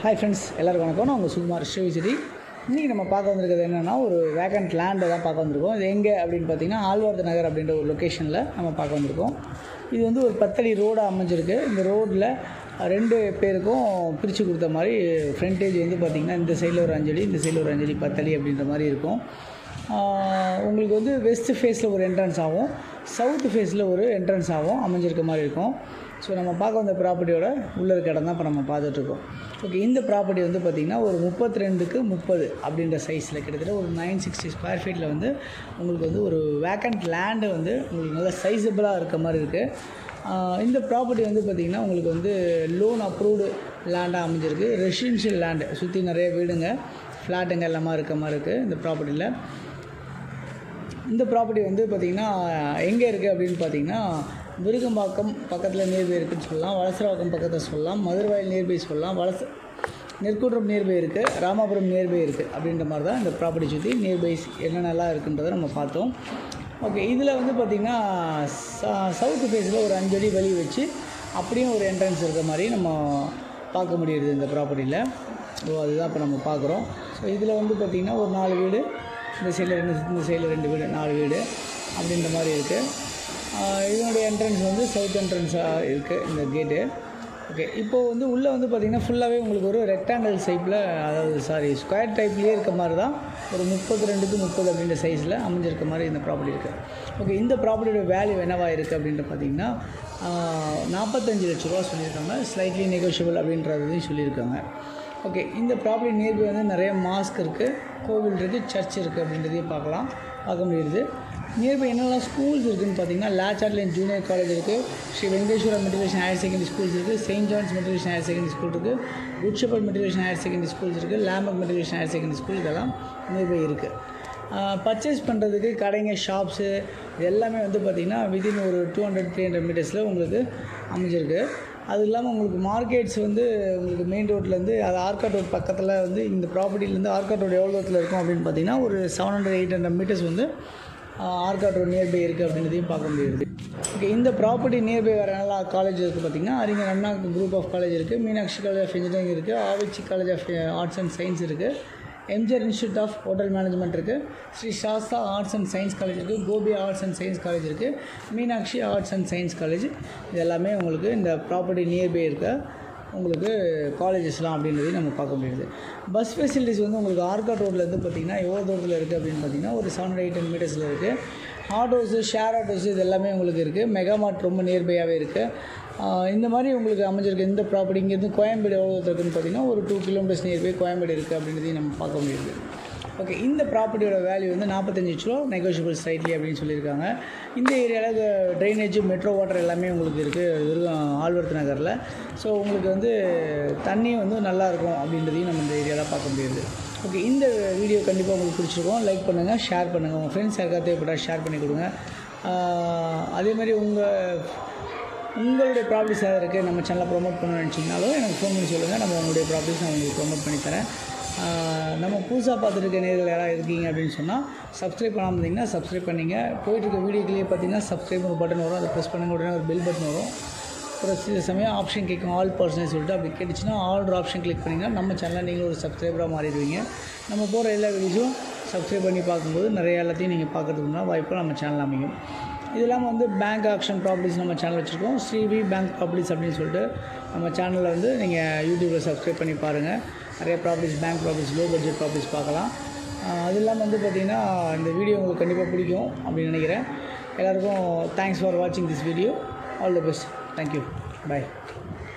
hi friends எல்லாருக்கும் வணக்கம் நான் உங்கள் சுகுமார் ஸ்ரீவிசிட்டி இன்றைக்கி நம்ம பார்க்க வந்திருக்கிறது என்னென்னா ஒரு வேக்கண்ட் லேண்டை தான் பார்க்க வந்திருக்கோம் இது எங்கே அப்படின்னு பார்த்தீங்கன்னா ஆழ்வார்த்த நகர் அப்படின்ற ஒரு லொக்கேஷனில் நம்ம பார்க்க வந்திருக்கோம் இது வந்து ஒரு பத்தடி ரோடாக அமைஞ்சிருக்கு இந்த ரோட்டில் ரெண்டு பேருக்கும் பிரித்து கொடுத்த மாதிரி ஃப்ரண்டேஜ் வந்து பார்த்திங்கன்னா இந்த சைடில் ஒரு அஞ்சடி இந்த சைடில் ஒரு அஞ்சடி பத்தடி அப்படின்ற மாதிரி இருக்கும் ஆஹ் உங்களுக்கு வந்து வெஸ்ட் ஃபேஸில் ஒரு என்ட்ரன்ஸ் ஆகும் சவுத் ஃபேஸில் ஒரு என்ட்ரன்ஸ் ஆகும் அமைஞ்சிருக்க மாதிரி இருக்கும் ஸோ நம்ம பார்க்க வந்த ப்ராப்பர்ட்டியோட உள்ள இருக்க இடம் தான் இப்போ நம்ம பார்த்துட்ருக்கோம் ஓகே இந்த ப்ராப்பர்ட்டி வந்து பார்த்திங்கன்னா ஒரு முப்பத்தி ரெண்டுக்கு முப்பது அப்படின்ற சைஸில் கிட்டத்தட்ட ஒரு நைன் சிக்ஸ்டி ஸ்கொயர் ஃபீட்டில் வந்து உங்களுக்கு வந்து ஒரு வேக்கண்ட் லேண்டு வந்து உங்களுக்கு நல்ல சைஸபிளாக இருக்க மாதிரி இருக்குது இந்த ப்ராப்பர்ட்டி வந்து பார்த்திங்கன்னா உங்களுக்கு வந்து லோன் அப்ரூவ்டு லேண்டாக அமைஞ்சிருக்கு ரெசிடென்ஷியல் லேண்டு சுற்றி நிறைய வீடுங்க ஃப்ளாட்டுங்க எல்லாமே இருக்க மாதிரி இருக்குது இந்த ப்ராப்பர்ட்டியில் இந்த ப்ராப்பர்ட்டி வந்து பார்த்திங்கன்னா எங்கே இருக்குது அப்படின்னு பார்த்தீங்கன்னா விருகம்பாக்கம் பக்கத்தில் நியர்பை இருக்குன்னு சொல்லலாம் வலசரவாக்கம் பக்கத்தில் சொல்லலாம் மதுரவாயில் நியர்பை சொல்லலாம் வலச நெற்குன்றம் நியர்பை இருக்குது ராமாபுரம் நியர்பை இருக்குது அப்படின்ற மாதிரி தான் இந்த ப்ராப்பர்ட்டி சுற்றி நியர்பைஸ் என்னென்னலாம் இருக்குன்றதை நம்ம பார்த்தோம் ஓகே இதில் வந்து பார்த்திங்கன்னா சவுத்து ஃபேஸில் ஒரு அஞ்சு அடி வழி வச்சு அப்படியும் ஒரு என்ட்ரன்ஸ் இருக்க மாதிரி நம்ம பார்க்க முடியுது இந்த ப்ராப்பர்ட்டியில் ஸோ அதுதான் இப்போ நம்ம பார்க்குறோம் ஸோ இதில் வந்து பார்த்திங்கன்னா ஒரு நாலு வீடு இந்த சைடில் ரெண்டு இந்த சைடில் ரெண்டு வீடு நாலு வீடு அப்படின்ற மாதிரி இருக்குது இதனுடைய என்ட்ரன்ஸ் வந்து சவுத் என்ட்ரன்ஸாக இருக்குது இந்த கேட்டு ஓகே இப்போது வந்து உள்ளே வந்து பார்த்திங்கன்னா ஃபுல்லாகவே உங்களுக்கு ஒரு ரெக்டாங்கிள் ஷேப்பில் அதாவது சாரி ஸ்கொயர் டைப்லேயே இருக்க மாதிரி தான் ஒரு முப்பது ரெண்டுக்கு முப்பது அப்படின்ற சைஸில் அமைஞ்சிருக்க மாதிரி இந்த ப்ராப்பர்ட்டி இருக்குது ஓகே இந்த ப்ராப்பர்ட்டியோட வேல்யூ என்னவா இருக்குது அப்படின்ட்டு பார்த்தீங்கன்னா நாற்பத்தஞ்சு லட்ச ரூபா சொல்லியிருக்காங்க ஸ்லைட்லி நெகோஷியபிள் அப்படின்றதையும் சொல்லியிருக்காங்க ஓகே இந்த ப்ராப்பர்ட்டி நியர்பை வந்து நிறைய மாஸ்க் இருக்குது கோவில் இருக்குது சர்ச் இருக்குது அப்படின்றதையும் பார்க்கலாம் பார்க்க முடியுது நியர்பை என்னெல்லாம் ஸ்கூல்ஸ் இருக்குதுன்னு பார்த்தீங்கன்னா லேச்சாட்லேன் ஜூனியர் காலேஜ் இருக்குது Sri Venkateswara matriculation higher secondary schools இருக்குது saint John's matriculation higher secondary school இருக்குது good shepherd matriculation higher secondary schools இருக்குது லேம்பக் மெட்ரிகுலேஷன் ஹையர் செகண்டரி ஸ்கூல் இதெல்லாம் நியர்பை இருக்குது பர்ச்சேஸ் பண்ணுறதுக்கு கடைங்க ஷாப்ஸு இது எல்லாமே வந்து பார்த்திங்கன்னா வித்தின் ஒரு டூ ஹண்ட்ரட் த்ரீ ஹண்ட்ரட் மீட்டர்ஸில் உங்களுக்கு அமைஞ்சிருக்கு அது இல்லாமல் உங்களுக்கு மார்க்கெட்ஸ் வந்து உங்களுக்கு மெயின் ரோட்லேருந்து அது ஆர்காட் ரோட் பக்கத்தில் வந்து இந்த ப்ராப்பர்ட்டிலேருந்து ஆர்காட் ரோடு எவ்வளோ தூரத்தில் இருக்கும் அப்படின்னு பார்த்தீங்கன்னா ஒரு seven hundred eight hundred meters வந்து ஆர்காட் ரோட் நியர்பை இருக்குது அப்படின்றதையும் பார்க்க முடியுது ஓகே இந்த ப்ராப்பர்ட்டி நியர்பை வேறு நல்லா காலேஜ் இருக்குது பார்த்திங்கன்னா அறிஞர் அண்ணா குரூப் ஆஃப் காலேஜ் இருக்குது மீனாட்சி காலேஜ் ஆஃப் இன்ஜினியரிங் இருக்குது Avichi college of arts and science இருக்குது MGR institute of hotel management இருக்குது Sri Sastha arts and science college இருக்குது Gopi arts and science college இருக்குது Meenakshi arts and science college இது எல்லாமே உங்களுக்கு இந்த ப்ராப்பர்ட்டி நியர்பை இருக்க உங்களுக்கு காலேஜஸ்லாம் அப்படின்றதையும் நம்ம பார்க்க முடியுது பஸ் ஃபெசிலிட்டிஸ் வந்து உங்களுக்கு ஆர்காட் ரோட்லேருந்து பார்த்திங்கன்னா எவ்வளோ தூரத்தில் இருக்குது அப்படின்னு பார்த்தீங்கன்னா ஒரு செவன் எயிட் டென் மீட்டர்ஸில் இருக்குது ஆட்டோஸு ஷேர் ஆட்டோஸு இது எல்லாமே உங்களுக்கு இருக்குது மெகா மார்ட் ரொம்ப நியர்பையாகவே இருக்குது இந்த மாதிரி உங்களுக்கு அமைஞ்சிருக்கு இந்த ப்ராப்பர்ட்டி இங்கேருந்து கோயம்பேடு எவ்வளோ இருக்குதுன்னு பார்த்தீங்கன்னா ஒரு டூ கிலோமீட்டர்ஸ் நியர்பை கோயம்பேடு இருக்குது அப்படின்றதையும் நம்ம பார்க்க முடியுது ஓகே இந்த ப்ராப்பர்ட்டியோட வேல்யூ வந்து நாற்பத்தஞ்சு லட்ச ரூபா நெகோஷியபிள் ஸ்லைட்லி அப்படின்னு சொல்லியிருக்காங்க இந்த ஏரியாவில் ட்ரைனேஜ் மெட்ரோ வாட்டர் எல்லாமே உங்களுக்கு இருக்குது வெறும் ஆழ்வர்த்து நகரில் ஸோ உங்களுக்கு வந்து தண்ணி வந்து நல்லாயிருக்கும் அப்படின்றதையும் நம்ம இந்த ஏரியாவில் பார்க்க முடியுது ஓகே இந்த வீடியோ கண்டிப்பாக உங்களுக்கு பிடிச்சிருக்கோம் லைக் பண்ணுங்கள் ஷேர் பண்ணுங்கள் உங்கள் ஃப்ரெண்ட்ஸ் யாருக்காவது தேவைப்பட்டால் ஷேர் பண்ணி கொடுங்க அதே மாதிரி உங்கள் உங்களுடைய ப்ராப்பர்ட்டிஸ் ஏதாவது இருக்குது நம்ம சேனலை ப்ரொமோட் பண்ணணும்னு நினச்சிங்கனாலும் எனக்கு ஃபோன் பண்ணி சொல்லுங்கள் நம்ம உங்களுடைய ப்ராப்பர்ட்டிஸ் நான் உங்களுக்கு ப்ரொமோட் பண்ணி தரேன் நம்ம புதுசாக பார்த்துருக்க நேரில் யாராவது இருக்கீங்க அப்படின்னு சொன்னால் சப்ஸ்கிரைப் பண்ணாமல் இருந்தீங்கன்னா சப்ஸ்கிரைப் பண்ணிங்க போயிட்டுருக்க வீடியோக்கிலேயே பார்த்தீங்கன்னா சப்ஸ்கிரைப் ஒரு பட்டன் வரும் அதை ப்ரெஸ் பண்ணுங்க உடனே ஒரு பெல் பட்டன் வரும் ஒரு சில சமயம் ஆப்ஷன் கேட்கும் ஆல் பர்சனல் சொல்லிட்டு அப்படி கேட்டுச்சுன்னா ஆல்ட்ரு ஆப்ஷன் கிளிக் பண்ணிங்கன்னா நம்ம சேனலில் நீங்களும் ஒரு சப்ஸ்கிரைபராக மாறிடுவீங்க நம்ம போகிற எல்லா வீடியோஸும் சப்ஸ்கிரைப் பண்ணி பார்க்கும்போது நிறைய எல்லாத்தையும் நீங்கள் பார்க்கறதுக்குனா வாய்ப்பு நம்ம சேனல் அமையும் இது இல்லாமல் வந்து பேங்க் ஆக்ஷன் ப்ராப்பர்ட்டிஸ் நம்ம சேனல் வச்சுருக்கோம் ஸ்ரீவி பேங்க் ப்ராப்பர்ட்டிஸ் அப்படின்னு சொல்லிட்டு நம்ம சேனலில் வந்து நீங்கள் யூடியூப்பில் சப்ஸ்கிரைப் பண்ணி பாருங்கள் நிறைய properties bank properties low budget properties பார்க்கலாம் அது இல்லாமல் வந்து பார்த்திங்கன்னா இந்த வீடியோ உங்களுக்கு கண்டிப்பாக பிடிக்கும் அப்படின்னு நினைக்கிறேன் எல்லாேருக்கும் தேங்க்ஸ் ஃபார் வாட்சிங் this video all the best thank you bye